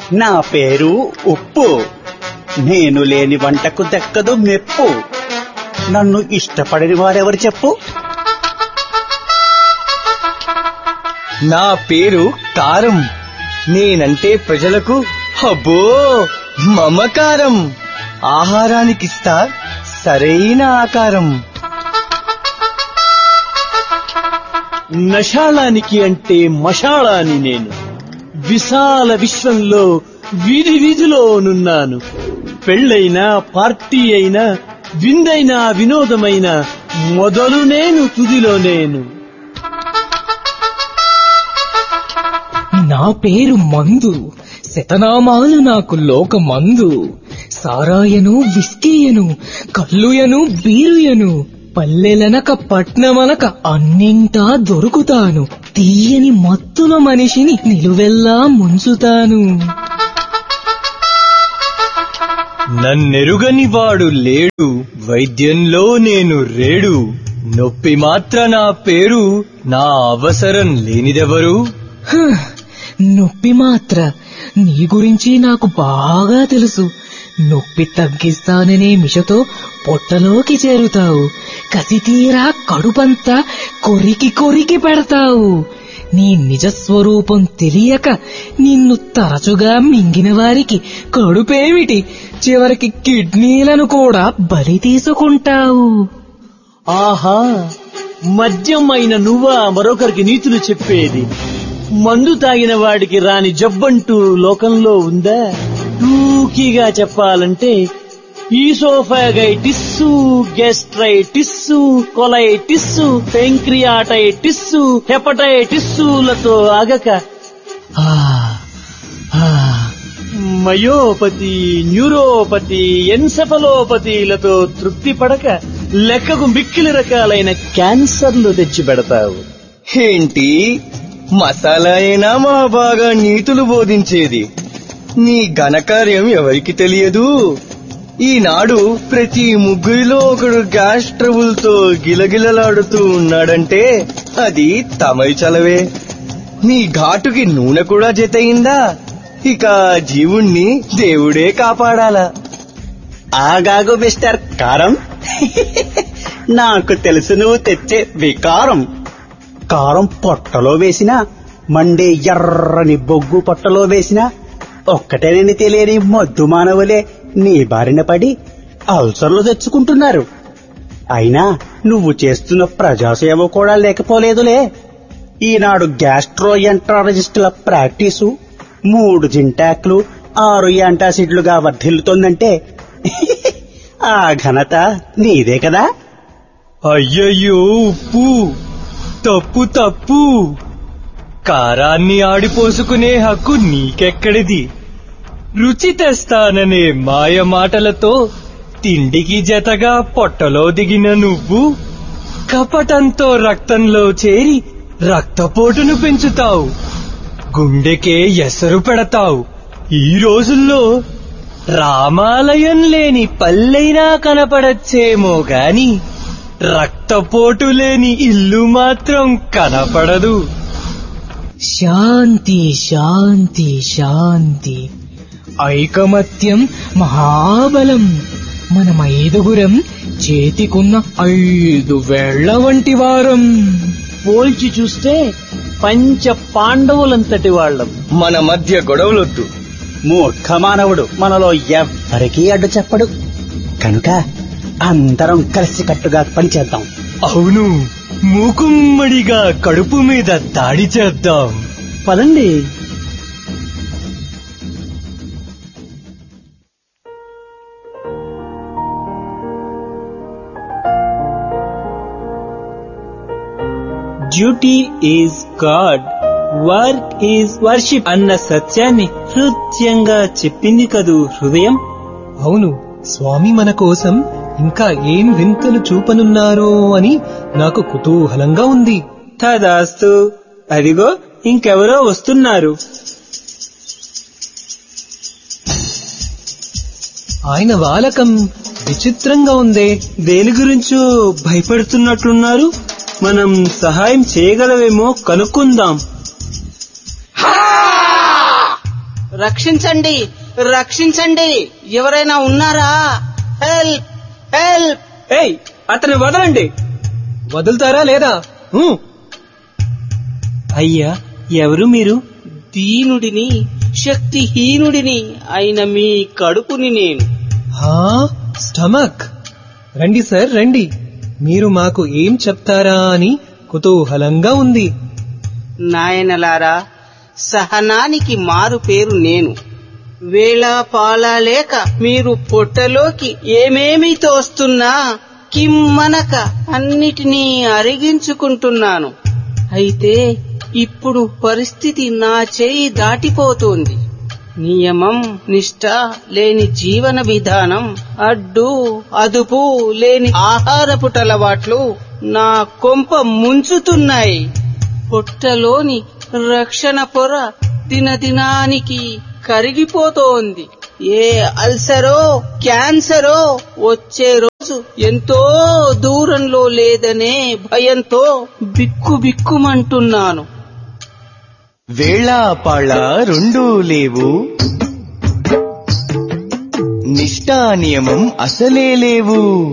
నా పేరు ఉప్పు నేను లేని వంటకు దక్కదు మెప్పు నన్ను ఇష్టపడని వారెవరు చెప్పు నా పేరు కారం నేనంటే ప్రజలకు అబ్బో మమకారం ఆహారానికిస్తా సరైన ఆకారం నషాళానికి అంటే మషాళాని నేను విశాల విశ్వంలో వీధి వీధిలో నున్నాను పెళ్ళైనా పార్టీ అయినా విందైనా వినోదమైన మొదలు నేను తుదిలో నేను నా పేరు మందు శతనామాలు నాకు లోకమందు సారాయను విస్కీయను కల్లుయను బీరుయను పల్లెలనక పట్నమనక అన్నింటా దొరుకుతాను తీయని మత్తుల మనిషిని నిలువెల్లా ముంచుతాను నన్నెరుగని వాడు లేడు వైద్యంలో నేను రేడు నొప్పి మాత్ర నా పేరు నా అవసరం లేనిదెవరు హ, నొప్పి మాత్ర నీ గురించి నాకు బాగా తెలుసు నొప్పి తగ్గిస్తాననే మిషతో పొట్టలోకి చేరుతావు కసి తీరా కడుపంతా కొరికి కొరికి పెడతావు నీ నిజస్వరూపం తెలియక నిన్ను తరచుగా మింగిన వారికి కడుపేమిటి చివరికి కిడ్నీలను కూడా బలి తీసుకుంటావు ఆహా మద్యం అయిన నువ్వా మరొకరికి నీతులు చెప్పేది మందు తాగిన వాడికి రాని జబ్బంటూ లోకంలో ఉందా టూకీగా చెప్పాలంటే ఈసోఫాగైటిస్సు గెస్ట్రైటిస్సు కొలైటిస్సు పెంక్రియాటైటిస్సు హెపటైటిస్సులతో ఆగక ఆ, ఆ, మయోపతి న్యూరోపతి ఎన్సెఫలోపతిలతో తృప్తి పడక లెక్కకు మిక్కిలి రకాలైన క్యాన్సర్లు తెచ్చి పెడతావు ఏంటి మసాలా అయినా మా బాగా నీతులు బోధించేది నీ ఘనకార్యం ఎవరికి తెలియదు ఈనాడు ప్రతి ముగ్గురిలో ఒకడు గ్యాస్ ట్రబుల్ తో గిలగిలలాడుతూ ఉన్నాడంటే అది తమరి చలవే నీ ఘాటుకి నూనె కూడా జతయిందా ఇక జీవుణ్ణి దేవుడే కాపాడాలా ఆగాగు మిస్టర్ కారం నాకు తెలుసు నువ్వు తెచ్చే వికారం కారం పొట్టలో వేసినా మండే ఎర్రని బొగ్గు పొట్టలో వేసినా ఒక్కటేనని తెలియని మొద్దు మానవులే నీ బారిన పడి అల్సర్లు తెచ్చుకుంటున్నారు అయినా నువ్వు చేస్తున్న ప్రజాసేవ కూడా లేకపోలేదులే ఈనాడు గ్యాస్ట్రో ఎంట్రాలజిస్టుల ప్రాక్టీసు మూడు జింటాక్లు ఆరు యాంటాసిడ్లుగా వర్ధిల్లుతోందంటే ఆ ఘనత నీదే కదా అయ్యయ్యో ఉప్పు తప్పు తప్పు కారాన్ని ఆడిపోసుకునే హక్కు నీకెక్కడిది రుచి తెస్తాననే మాయ మాటలతో తిండికి జతగా పొట్టలో దిగిన నువ్వు కపటంతో రక్తంలో చేరి రక్తపోటును పెంచుతావు గుండెకే ఎసరు పెడతావు ఈ రోజుల్లో రామాలయం లేని పల్లెైనా కనపడచ్చేమో గాని రక్తపోటు లేని ఇల్లు మాత్రం కనపడదు శాంతి శాంతి శాంతి ఐకమత్యం మహాబలం మనం ఐదుగురం చేతికున్న ఐదు వేళ్ల వంటి వారం పోల్చి చూస్తే పంచ పాండవులంతటి వాళ్ళం మన మధ్య గొడవలొద్దు మూర్ఖ మానవుడు మనలో ఎవ్వరికీ అడ్డు చెప్పడు కనుక అందరం కలిసికట్టుగా పనిచేద్దాం అవును మూకుమ్మడిగా కడుపు మీద దాడి చేద్దాం పదండి duty is God work is worship అన్న సత్యాన్ని హృదయంగా చెప్పింది కదూ హృదయం అవును స్వామి మన కోసం ఇంకా ఏం వింతలు చూపనున్నారో అని నాకు కుతూహలంగా ఉంది తదాస్తు అదిగో ఇంకెవరో వస్తున్నారు ఆయన వాలకం విచిత్రంగా ఉందే దేని గురించో భయపడుతున్నట్లున్నారు మనం సహాయం చేయగలవేమో కనుక్కుందాం రక్షించండి రక్షించండి ఎవరైనా ఉన్నారా హెల్ప్ హెల్ప్ ఏయ్ అతన్ని వదలండి వదులుతారా లేదా ఊ, అయ్యా ఎవరు మీరు దీనుడిని శక్తిహీనుడిని అయిన మీ కడుపుని నేను హా స్టమక్ రండి సార్ రండి మీరు మాకు ఏం చెప్తారా అని కుతూహలంగా ఉంది నాయనలారా సహనానికి మారు పేరు నేను వేళ పాలా లేక మీరు పొట్టలోకి ఏమేమి తోస్తున్నా కిమ్మనక అన్నిటినీ అరిగించుకుంటున్నాను అయితే ఇప్పుడు పరిస్థితి నా చేయి దాటిపోతోంది నియమం నిష్ట లేని జీవన విధానం అడ్డు అదుపు లేని ఆహారపుటలవాట్లు నా కొంప ముంచుతున్నాయి పొట్టలోని రక్షణ పొర దినదినానికి కరిగిపోతోంది ఏ అల్సరో క్యాన్సరో వచ్చే రోజు ఎంతో దూరంలో లేదనే భయంతో బిక్కు బిక్కుమంటున్నాను వేళాపాళ రెండూ లేవు నిష్టా నియమం అసలే లేవు